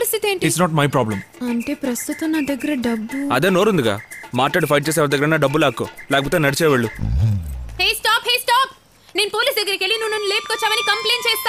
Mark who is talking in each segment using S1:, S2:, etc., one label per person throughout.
S1: పరిస్థితి ఏంటి
S2: it's not my problem
S1: అంటే ప్రస్తుతం నా దగ్గర డబ్బు
S2: అదే నోరుందిగా మాట్లాడి ఫైట్ చేసే ఎవరి దగ్గర డబ్బు లాక్కో లేకపోతే నడిచేవాళ్ళు
S1: హే స్టాప్ హే స్టాప్ నేను పోలీస్ దగ్గరికి వెళ్ళి నువ్వు నన్ను లేపుకొచ్చావని కంప్లైంట్ చేస్తా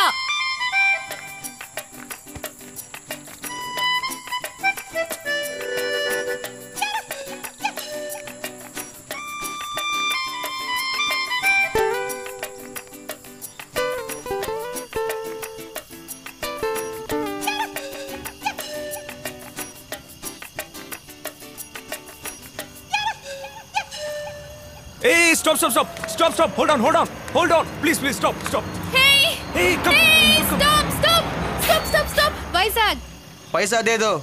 S2: hey stop stop stop stop stop hold on hold on hold on please please stop stop
S1: hey
S2: hey come
S1: hey stop stop stop stop stop Vizag
S3: पैसा दे दो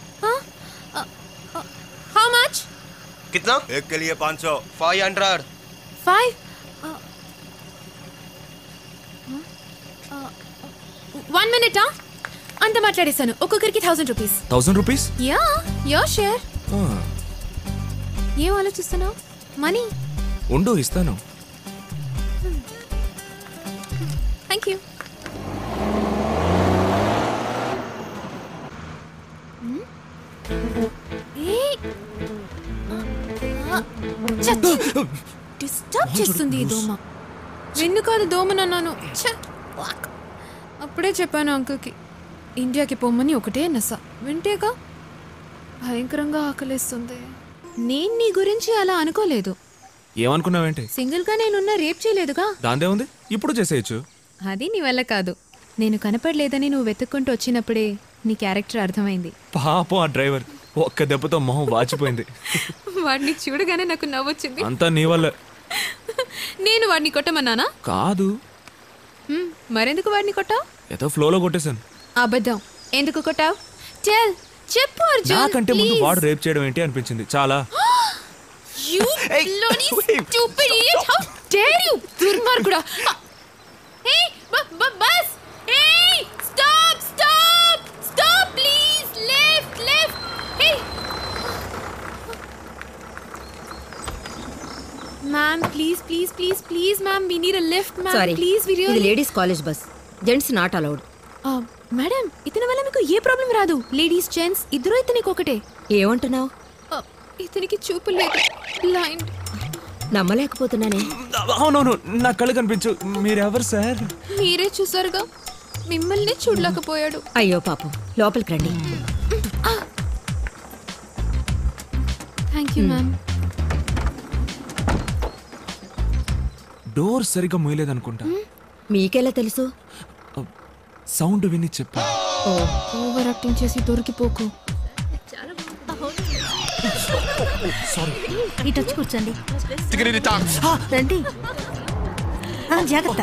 S1: హౌ మచ్
S3: कितना
S4: एक के लिए पाँच सौ
S3: five hundred
S1: five one minute అంత మాట్లాడేశాను ఒక్కొక్కరికి థౌసండ్ రూపీస్
S2: థౌసండ్ రూపీస్
S1: యా యో షేర్ ఏం ఆలోచిస్తున్నావు మనీ
S2: ఉండు ఇస్తాను
S1: థ్యాంక్ యూ డిస్టర్బ్ చేస్తుంది ఈ దోమ వెన్ను కాదు దోమనన్నాను ఛ, వాక్. అప్పుడే చెప్పాను అంకుల్కి ఇండియాకి పొమ్మని ఒకటే నస వింటేగా భయంకరంగా ఆకలేస్తుంది నేను నీ గురించి అలా అనుకోలేదు
S2: ఏమనుకున్నావేంటి
S1: సింగిల్ గా నేనున్న రేప్ చేయలేదుగా
S2: దాందే ఉంది ఇప్పుడు చేసేయచ్చు
S1: అది నీ వల్ల కాదు నేను కనపడలేదని నువ్వు వెతుక్కుంటూ వచ్చినప్పుడే నీ క్యారెక్టర్ అర్థమైంది
S2: పాపం ఆ డ్రైవర్ ఒక్క దెబ్బతో మొహం వాచిపోయింది
S1: వాడిని చూడగానే నాకు నవ్వొచ్చింది
S2: అంతా నీ వల్ల
S1: నేను వాడిని కొట్టమన్నానా
S2: కాదు
S1: హ్మ్, మరెందుకు వాడిని కొట్టావు
S2: ఏదో ఫ్లోలో కొట్టేశాను
S1: అబద్ధం ఎందుకు కొట్టావు టెల్ చెప్పు అర్జున్
S2: నాకంటే ముందు
S1: please.
S2: వాడు రేప్ చేయడం ఏంటి అనిపించింది చాలా
S1: You bloody stupid idiot! How dare you! దుర్మార్గుడా! Hey, bu- bu- bus! Hey, stop, stop, stop, please! Left, left. Hey. Ma'am, please, please, please, please, ma'am, we need a lift, ma'am.
S5: Sorry
S1: Please, we
S5: ఇది
S1: really.
S5: Ladies college bus gents not allowed
S1: Uh, madam ఇతని వల్ల మీకు ఏ problem రాదు ladies gents ఇద్దరు ఇతనికి ఒకటే
S5: ఏమంటున్నావు
S1: Uh, ఇతనికి చూపు లేదు బ్లైండ్
S5: నమ్మలేకపోతున్నానే
S2: అవునవును నా కళ్ళు కనిపించు మీరెవరు సార్
S1: మీరే చూసారుగా మిమ్మల్ని చూడలేకపోయాడు
S5: అయ్యో పాపం లోపలికి రండి
S1: థ్యాంక్ యూ మ్యామ్
S2: డోర్ సరిగ్గా మూయలేదనుకుంటా
S5: మీకెలా తెలుసు
S2: సౌండ్ విని చెప్పా
S5: ఓ
S1: ఓవర్ యాక్టింగ్ చేసి దొరికిపోకు
S6: ఇటు వచ్చి కూర్చోండి రండి ఆ, జాగ్రత్త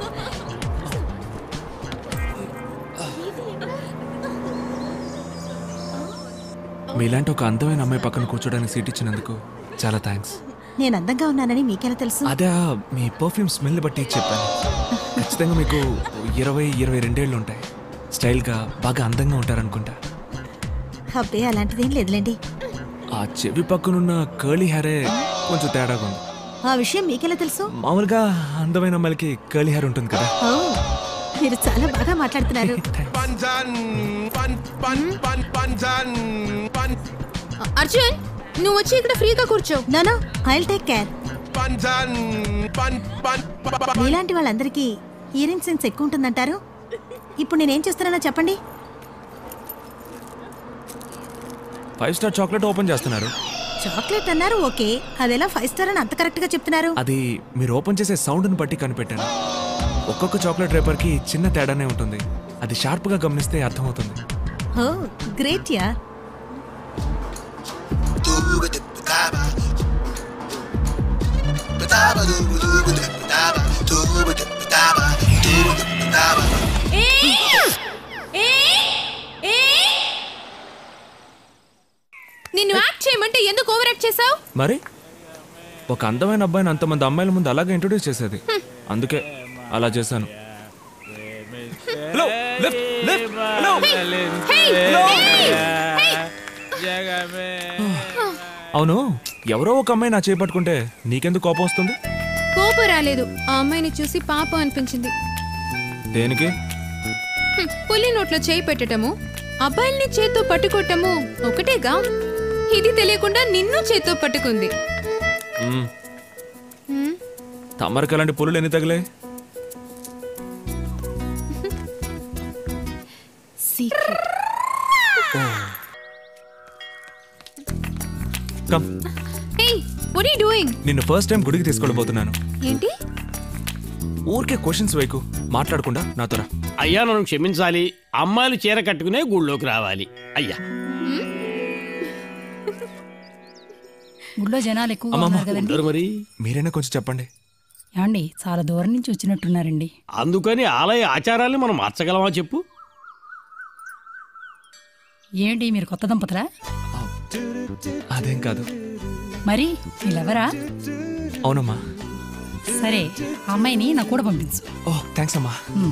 S2: మీలాంటి ఒక అందమైన అమ్మాయి పక్కన కూర్చోడానికి సీట్ ఇచ్చినందుకు చాలా థ్యాంక్స్
S6: నేను అందంగా ఉన్నానని మీకెలా తెలుసు
S2: అదే మీ పర్ఫ్యూమ్ స్మెల్ బట్టి చెప్పాను ఖచ్చితంగా మీకు ఇరవై ఇరవై రెండేళ్ళు ఉంటాయి స్టైల్గా బాగా అందంగా ఉంటారనుకుంటా
S6: అబ్బే అలాంటిదేం లేదులేండి
S2: ఆ చెవి పక్కనున్న కర్లీ హెయిరే కొంచెం తేడాగా ఉంది
S6: ఆ విషయం మీకెలా తెలుసు
S2: మామూలుగా అందమైన అమ్మాయిలకి కర్లీ హెయిర్ ఉంటుంది కదా
S6: ఓ మీరు చాలా బాగా మాట్లాడుతున్నారు
S4: पंजन पन पन पन पंजन पन
S1: అర్జున్ నువ్వు వచ్చి ఇక్కడ ఫ్రీగా కూర్చో
S6: no no I'll take care
S4: पंजन पन पन
S6: మీలాంటి వాళ్ళందరికీ హియరింగ్ సెన్స్ ఎక్కువ ఉంటుందంటారు ఇప్పుడు నేనేం చేస్తున్నానో చెప్పండి
S2: ఫైవ్ స్టార్ చాక్లెట్ ఓపెన్ చేస్తున్నారు
S6: చాక్లెట్ అన్నారు ఓకే అదెలా ఫైవ్ స్టార్ అని అంత కరెక్ట్ గా చెప్తున్నారు
S2: అది మీరు ఓపెన్ చేసే సౌండ్ని బట్టి కనిపెట్టాను ఒక్కొక్క చాక్లెట్ రేపర్కి చిన్న తేడానే ఉంటుంది అది షార్ప్గా గమనిస్తే అర్థమవుతుంది
S6: ఓ గ్రేట్ యా
S1: నిన్ను యాక్ట్ చేయమంటే ఎందుకు ఓవర్ యాక్ట్ చేసావు
S2: మరి ఒక అందమైన అబ్బాయిని అంతమంది అమ్మాయిల ముందు అలాగే ఇంట్రొడ్యూస్ చేసేది అందుకే అలా చేశాను హలో లెఫ్ట్ లెఫ్ట్ హలో అవును ఎవరో ఒక అమ్మాయి నా చేపట్టుకుంటే నీకెందుకు కోపం వస్తుంది
S1: కోపం రాలేదు ఆ అమ్మాయిని చూసి పాపం అనిపించింది
S2: దేనికి
S1: హ్మ్, పులి నోట్లో చేయి పెట్టటము అబ్బాయిల్ని చేత్తో పట్టుకోవటము ఒకటేగా ఇది తెలియకుండా నిన్ను చేత్తో పట్టుకుంది
S2: మ్మ్.
S1: హ్మ్?
S2: తమరికి అలాంటి పులులు ఎన్ని తగిలే
S1: secret
S2: come
S1: hey what are doing
S2: నిన్ను ఫస్ట్ టైం గుడికి తీసుకెళ్ళబోతున్నాను
S1: ఏంటి
S2: ఊరికే క్వశ్చన్స్ వైకు మాట్లాడకుండా నాతో రా
S7: అయ్యా నన్ను క్షమించాలి అమ్మాయిలు చీర కట్టుకునే గుళ్ళోకి రావాలి అయ్యా
S8: గుళ్ళో జనాలు ఎక్కువగా
S2: అమ్మమ్మ.
S8: ఉన్నారు కదండి
S7: ఉండరు మరి
S2: మీరైనా కొంచెం చెప్పండి
S8: ఏమండి చాలా దూరం నుంచి వచ్చినట్టున్నారండి
S7: అందుకని ఆలయ ఆచారాల్ని మనం మార్చగలమా చెప్పు
S8: ఏంటి మీరు కొత్త దంపతులా
S2: ఆ, అదేం కాదు
S8: మరి వీళ్ళెవరా
S2: అవునమ్మా
S8: సరే ఆ అమ్మాయిని నా కూడా పంపించు
S2: ఓ థ్యాంక్స్ అమ్మా
S8: ఉమ్.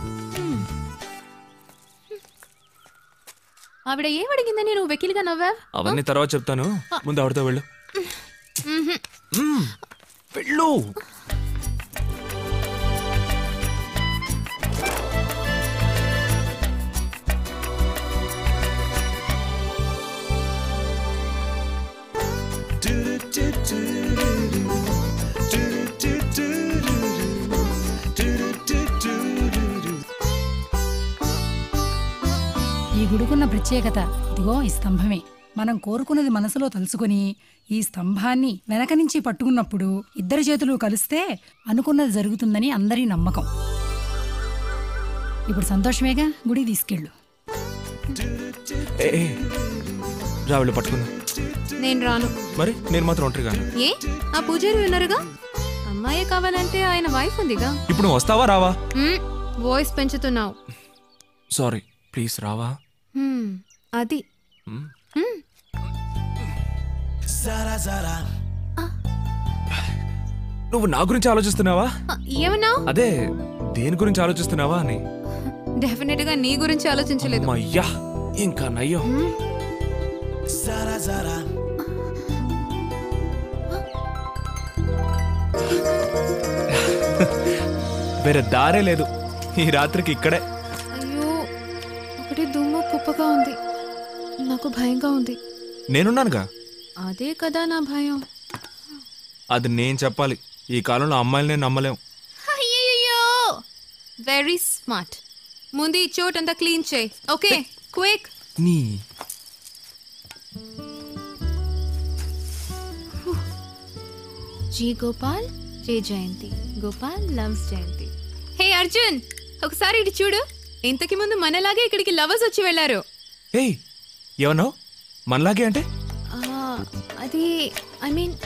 S1: ఆవిడ ఏం అడిగిందని నువ్వు వెకిలిగా నవ్వా
S2: అవన్నీ తర్వాత చెప్తాను ముందు ఆవిడతో వెళ్ళు మ్మ్. వెళ్ళు
S8: ఈ గుడికున్న ప్రత్యేకత ఇదిగో ఈ స్తంభమే మనం కోరుకున్నది మనసులో తలుచుకొని ఈ స్తంభాన్ని వెనక నుంచి పట్టుకున్నప్పుడు ఇద్దరి చేతులు కలిస్తే అనుకున్నది జరుగుతుందని అందరి నమ్మకం ఇప్పుడు సంతోషమేగా గుడికి తీసుకెళ్ళు
S2: ఏ ఏ, రా వెళ్ళు పట్టుకుందాం
S1: నేను రాను
S2: మరి నేను మాత్రం ఒంటరిగా
S1: ఏ ఆ పూజారి విన్నారుగా అమ్మాయే కావాలంటే ఆయన వైఫ్ ఉందిగా
S2: ఇప్పుడు నువ్వు వస్తావా రావా
S1: హ్మ్, వాయిస్ పెంచుతున్నావు
S2: సారీ ప్లీజ్ రావా
S1: హ్మ్, అది
S2: మ్మ్.
S1: హ్మ్.
S2: నువ్వు నా గురించి ఆలోచిస్తున్నావా
S1: ఆ, ఏమన్నావు
S2: అదే దేని గురించి ఆలోచిస్తున్నావా అని
S1: డెఫినెట్ గా నీ గురించి ఆలోచించలేదు
S2: అయ్యా ఇంకా నయ్యం వేరే దారే లేదు ఈ రాత్రికి ఇక్కడే
S1: అయ్యో ఒకటి దుమ్ము కుప్పగా ఉంది నాకు భయంగా ఉంది
S2: నేనున్నానుగా
S1: అదే కదా నా భయం
S2: అది నేను చెప్పాలి ఈ కాలంలో అమ్మాయిలు నేను నమ్మలేం
S1: అయ్యయ్యో వెరీ స్మార్ట్ ముందు ఈ చోటంతా క్లీన్ చేయి ఓకే క్విక్
S2: నీ
S1: G Gopal J Jayanti Gopal loves Jayanti hey Arjun ఒకసారి ఇటు చూడు ఇంతకి ముందు మనలాగే ఇక్కడికి లవర్స్ వచ్చి వెళ్ళారు
S2: ఏయ్ ఏమన్నావు మనలాగే అంటే
S1: ఆ, అది ఐ మీన్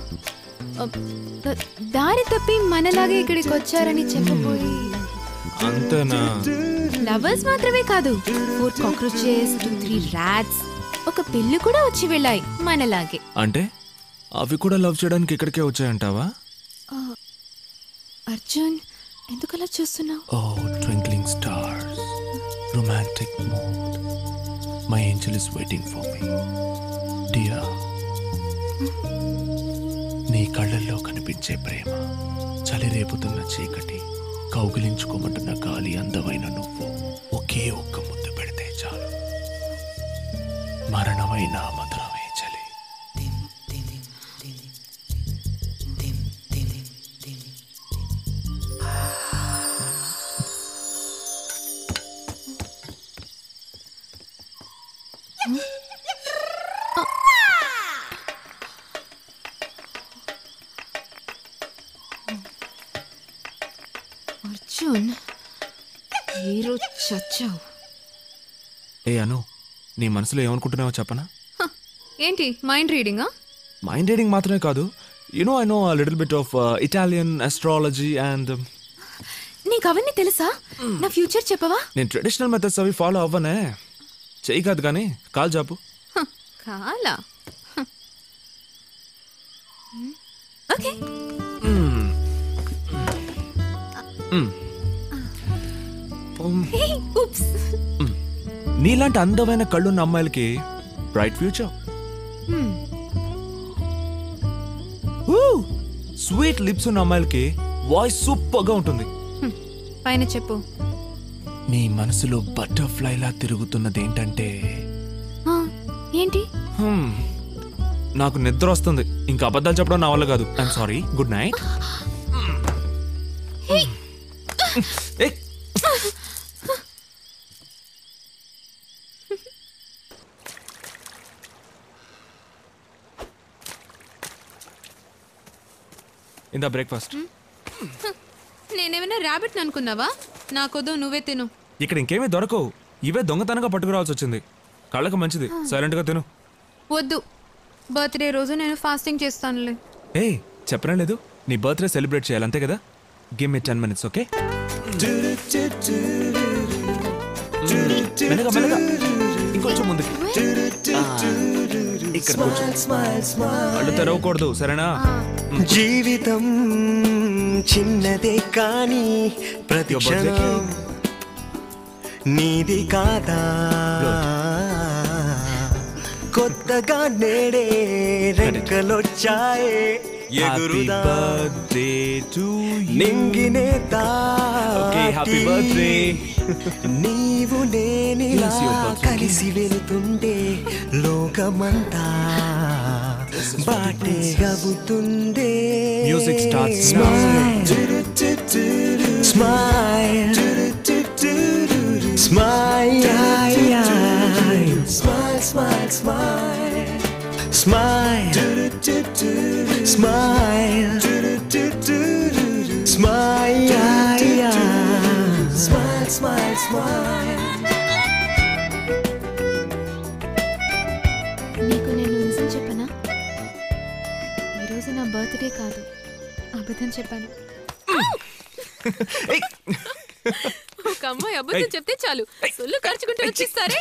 S1: దారి తప్పి మనలాగే ఇక్కడికి వచ్చారని చెప్పబోయి
S2: అంతేనా
S1: లవర్స్ మాత్రమే కాదు four cockroaches two three rats ఒక పిల్లి కూడా వచ్చి వెళ్ళాయి మనలాగే
S2: అంటే అవి కూడా లవ్ చేయడానికి ఇక్కడికే వచ్చాయంటావా
S1: అర్జున్ ఎందుకలా చూస్తున్నావు
S2: oh twinkling stars romantic mood my angel is waiting for me dear నీ కళ్ళల్లో కనిపించే ప్రేమ చలి రేపుతున్న చీకటి కౌగిలించుకోమంటున్న గాలి అందమైన నువ్వు ఒకే ఒక్క ముద్దు పెడితే చాలు మరణమైన మధురమే చలి
S1: అర్జున్ హీరో చచ్చావు
S2: ఏ అను నీ మనసులో ఏమనుకుంటున్నావో చెప్పనా
S1: హ, ఏంటి మైండ్ రీడింగా
S2: మైండ్ రీడింగ్ మాత్రమే కాదు you know I know little bit of Italian astrology and
S1: నీకు అవన్నీ తెలుసా నా ఫ్యూచర్ చెప్పవా
S2: నేను ట్రెడిషనల్ మెథడ్స్ అవి ఫాలో అవ్వనే చెయ్యి కాదు కానీ కాల్ జాపు
S1: హ, కాలా హ. ఓకే హే, ఉప్స్
S2: నీలాంటి అందమైన కళ్ళున్న అమ్మాయిలకి bright future
S1: hmm.
S2: Sweet lips ఉన్న అమ్మాయిలకి వాయిస్ సూపర్ గా ఉంటుంది
S1: హ్మ్. పైన చెప్పు
S2: నీ మనసులో బటర్ఫ్లైలా తిరుగుతున్నది ఏంటంటే
S1: ఆ, ఏంటి
S2: హ్మ్, నాకు నిద్ర వస్తుంది ఇంకా అబద్ధాలు చెప్పడం నా వల్ల కాదు ఐఎమ్ సారీ గుడ్ నైట్ ఇందా బ్రేక్ఫాస్ట్
S1: నేనేమైనా ర్యాబిట్ అనుకున్నావా నాకొద్దు నువ్వే తిను
S2: ఇక్కడ ఇంకేమీ దొరకవు ఇవే దొంగతనంగా పట్టుకురావాల్సి వచ్చింది కళ్ళకు మంచిది సైలెంట్గా తిను
S1: వద్దు బర్త్డే రోజు నేను ఫాస్టింగ్ చేస్తానులే
S2: ఏ చెప్పడం లేదు నీ బర్త్డే సెలబ్రేట్ చేయాలి అంతే కదా give me ten minutes okay మెల్లగా మెల్లగా ఇంకొంచెం ముందుకి ఆ, ఇక్కడ కూర్చో. కళ్ళు తెరవకూడదు సరేనా
S9: జీవితం చిన్నదే కానీ ప్రతి
S2: Your birthday
S9: క్షణం నీది కాదా కొత్తగా నేడే రెక్కలొచ్చాయే
S2: హ్యాపీ
S9: ఎగురుదా
S2: బర్త్డే టు
S9: నింగినే
S2: ఓకే హ్యాపీ బర్త్డే
S9: నీవు నేనిలా
S2: Yes, your birthday.
S9: కలిసి వెళుతుంటే లోకమంతా బాటే అవుతుందే
S2: Music starts now.
S9: Smile. Smile. Smile, smile, smile. Smile. Smile. Smile. Smile, smile, smile.
S1: నీకు నేను నిజం చెప్పనా ఈరోజు నా బర్త్డే కాదు అబద్ధం చెప్పాను ఒక అమ్మాయి అబద్ధం చెప్తే చాలు సొల్లు ఖర్చుకుంటూ వచ్చిస్తారే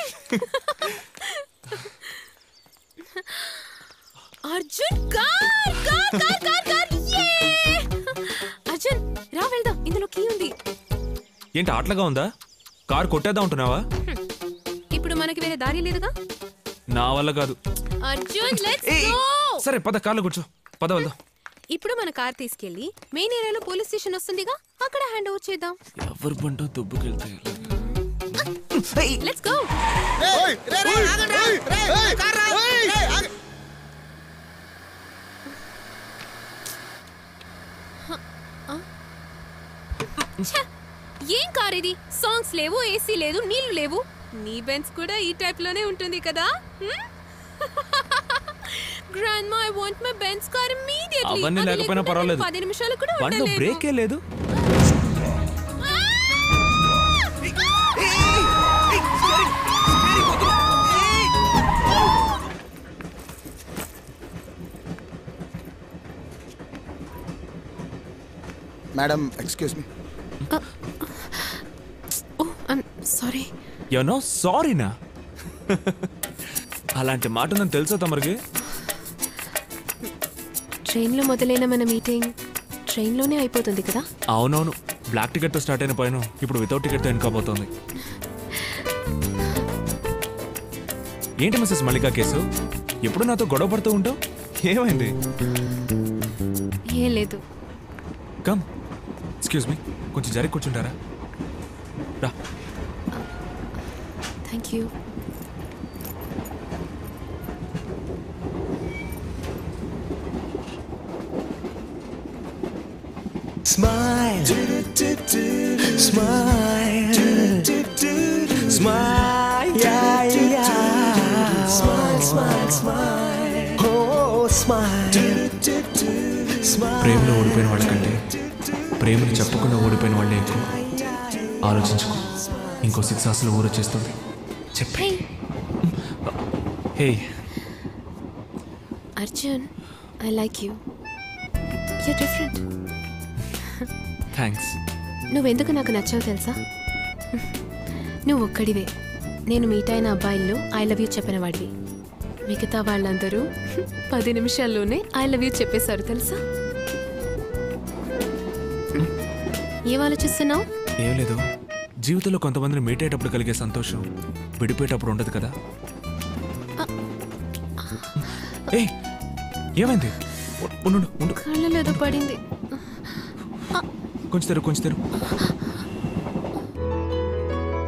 S1: Arjun car car car car car యే! అర్జున్ రా వెళ్దాం ఇందులో కీ ఉంది
S2: ఏంటి ఆటలుగా ఉందా కార్ కొట్టేద్దాం ఉంటున్నావా
S1: ఇప్పుడు మనకి వేరే దారి లేదుగా
S2: నా వల్ల కాదు
S1: అర్జున్ లెట్స్
S2: ఏయ్,
S1: గో
S2: సరే పద కార్లో కూర్చో పద వెళ్దాం
S1: ఇప్పుడు మన కార్ తీసుకెళ్లి మెయిన్ ఏరియాలో పోలీస్ స్టేషన్ వస్తుందిగా అక్కడ హ్యాండ్ ఓవర్ చేద్దాం
S2: ఎవరు బంటో దుబ్బుకెళ్తే
S1: లెట్స్ గో ఏం కార్ ఇది సాంగ్స్ లేవు ఏసీ లేదు నీళ్లు లేవు నీ బెన్స్ కూడా ఈ టైప్ లోనే ఉంటుంది కదా grandma I want my Benz car immediately
S2: అవన్నీ లేకపోయినా పర్వాలేదు
S1: పది నిమిషాలు కూడా
S2: బండిలో
S1: ఉండలేదు
S2: బ్రేకే లేదు
S10: madam excuse me
S1: oh I'm sorry
S2: you know సారీనా అలాంటి మాట నాకు తెలుసా తమరికి
S1: ట్రైన్లో మొదలైన మన మీటింగ్ ట్రైన్లోనే అయిపోతుంది కదా
S2: అవునవును బ్లాక్ టికెట్తో స్టార్ట్ అయిన పైన ఇప్పుడు వితౌట్ టికెట్తో వెనుకపోతుంది ఏంటి మిస్సెస్ మల్లికా కేసు ఎప్పుడు నాతో గొడవ పడుతూ ఉంటావు ఏమైంది
S1: ఏం లేదు
S2: కమ్ ఎక్స్క్యూజ్ మీ కొంచెం జరిగి కూర్చుంటారా రా
S1: thank you
S9: Smile. Smile. Smile. Yeah, yeah. Smile, smile, smile. Oh, smile. Smile.
S2: ప్రేమలో ఓడిపోయిన వాళ్ళకంటే ప్రేమని చెప్పకుండా ఓడిపోయిన వాళ్ళే ఎక్కువ ఆలోచించుకో ఇంకో సిక్స్ అవర్స్లో ఊరొచ్చేస్తుంది చెప్పే hey
S1: Arjun I like you you different
S2: thanks
S1: నువ్వెందుకు నాకు నచ్చావు తెలుసా నువ్వు ఒక్కడివే నేను మీట్ అయిన అబ్బాయిల్లో ఐ లవ్ యూ చెప్పిన వాడివి మిగతా వాళ్ళందరూ పది నిమిషాల్లోనే ఐ లవ్ యూ చెప్పేశారు తెలుసా ఏం ఆలోచిస్తున్నావు
S2: ఏం లేదు జీవితంలో కొంతమందిని మీట్ అయ్యేటప్పుడు కలిగే సంతోషం విడిపోయేటప్పుడు ఉండదు కదా ఏ ఏమైంది ఉ- ఉండు ఉండు
S1: కళ్ళలో ఏదో పడింది
S2: కొంచెం తెరు కొంచెం తెరు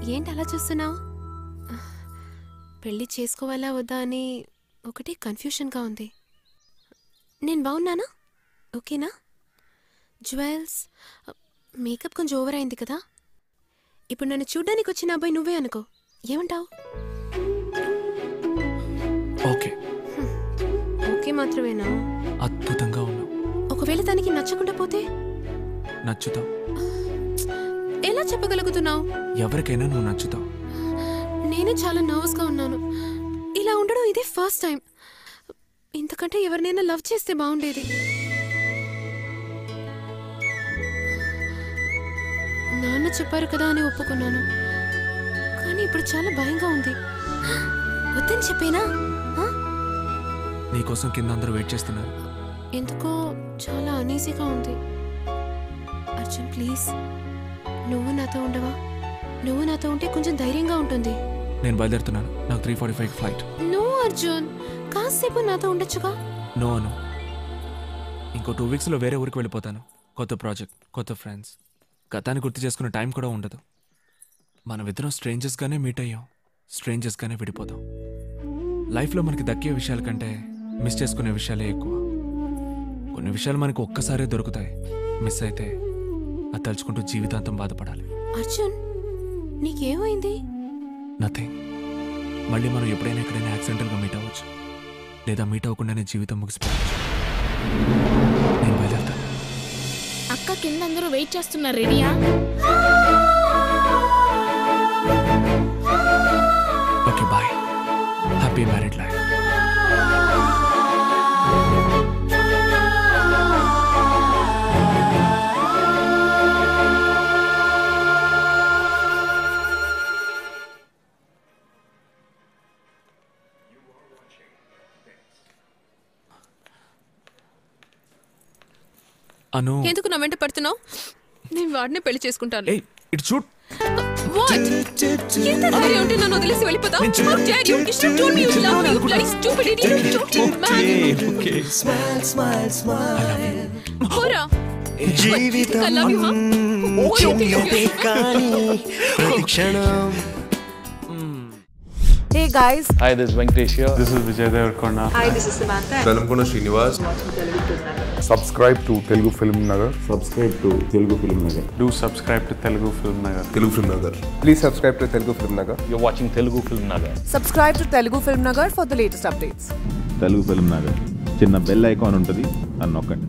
S1: ఏంటి అలా చూస్తున్నావు పెళ్ళి చేసుకోవాలా వద్దా అని ఒకటే కన్ఫ్యూషన్గా ఉంది నేను బాగున్నానా ఓకేనా జ్యువెల్స్ మేకప్ కొంచెం ఓవర్ అయింది కదా ఇప్పుడు నన్ను చూడ్డానికి వచ్చిన అబ్బాయి నువ్వే అనుకో ఏమంటావు
S2: ఓకే
S1: ఓకే మాత్రమేనా
S2: అద్భుతంగా ఉన్నావు
S1: ఒకవేళ తనకి నచ్చకుండా పోతే
S2: నచ్చుతావు
S1: ఎలా చెప్పగలుగుతున్నావు
S2: ఎవరికైనా నువ్వు నచ్చుతావు
S1: నేనే చాలా నర్వస్గా ఉన్నాను ఇలా ఉండడం ఇదే ఫస్ట్ టైం ఇంతకంటే ఎవరినైనా లవ్ చేస్తే బాగుండేది నాన్న చెప్పారు కదా అని ఒప్పుకున్నాను కానీ ఇప్పుడు చాలా భయంగా ఉంది వద్దని చెప్పేనా ఆ?
S2: నీకోసం కింద అందరూ వెయిట్ చేస్తున్నారు
S1: ఎందుకో చాలా అనీజీగా ఉంది అర్జున్ ప్లీజ్ నువ్వు నాతో ఉండవా నువ్వు నాతో ఉంటే కొంచెం ధైర్యంగా ఉంటుంది
S2: నేను బయలుదేరుతున్నాను నాకు three forty five flight
S1: no Arjun కాసేపు నాతో ఉండొచ్చుగా
S2: నో అను ఇంకో టూ వీక్స్లో వేరే ఊరికి వెళ్ళిపోతాను కొత్త ప్రాజెక్ట్ కొత్త ఫ్రెండ్స్ గతాన్ని గుర్తు చేసుకునే టైం కూడా ఉండదు మనమిద్దరం స్ట్రేంజర్స్గానే మీట్ అయ్యాం స్ట్రేంజర్స్గానే విడిపోతాం లైఫ్లో మనకి దక్కే విషయాల కంటే మిస్ చేసుకునే విషయాలే ఎక్కువ కొన్ని విషయాలు మనకు ఒక్కసారే దొరుకుతాయి మిస్ అయితే అది తలుచుకుంటూ జీవితాంతం బాధపడాలి
S1: అర్జున్ నీకేమైంది
S2: నథింగ్ మళ్ళీ మనం ఎప్పుడైనా ఎక్కడైనా యాక్సిడెంటల్గా మీట్ అవ్వచ్చు లేదా మీట్ అవ్వకుండానే జీవితం ముగిసిపోవచ్చు నేను బయలుదేరుతాను
S11: అక్క కింద అందరూ వెయిట్ చేస్తున్నారు రెడీయా
S2: okay bye happy married life Anu
S1: ఎందుకు నా వెంట పడుతున్నావు నేను వాడిని పెళ్లి చేసుకుంటాను
S2: ఏయ్ ఇటు చూడ్
S1: What? ఎంత ధైర్యం ఉంటే నన్ను వదిలేసి వెళ్ళిపోతావు? How dare you? You should have told me you love me, you bloody stupid idiot, you stupid man.
S9: Smile, smile, smile.
S1: పోరా.
S9: జీవితం
S1: I love you, huh? What do you think of
S9: శూన్యతే
S1: yourself?
S9: కానీ ప్రతిక్షణం
S12: Hey guys.
S13: Hi, this is Venkatesh here. This is Vijay Devarkonda.
S12: Hi, this is Samantha.
S14: Velankonda Srinivas subscribe to Telugu Film Nagar subscribe to Telugu Film Nagar
S13: Do subscribe to Telugu Film Nagar.
S14: Telugu Film Nagar please subscribe to Telugu Film Nagar
S13: You're watching Telugu Film Nagar.
S12: Subscribe to Telugu Film Nagar for the latest updates.
S15: Telugu Film Nagar చిన్న bell icon ఉంటుంది అని నొక్కండి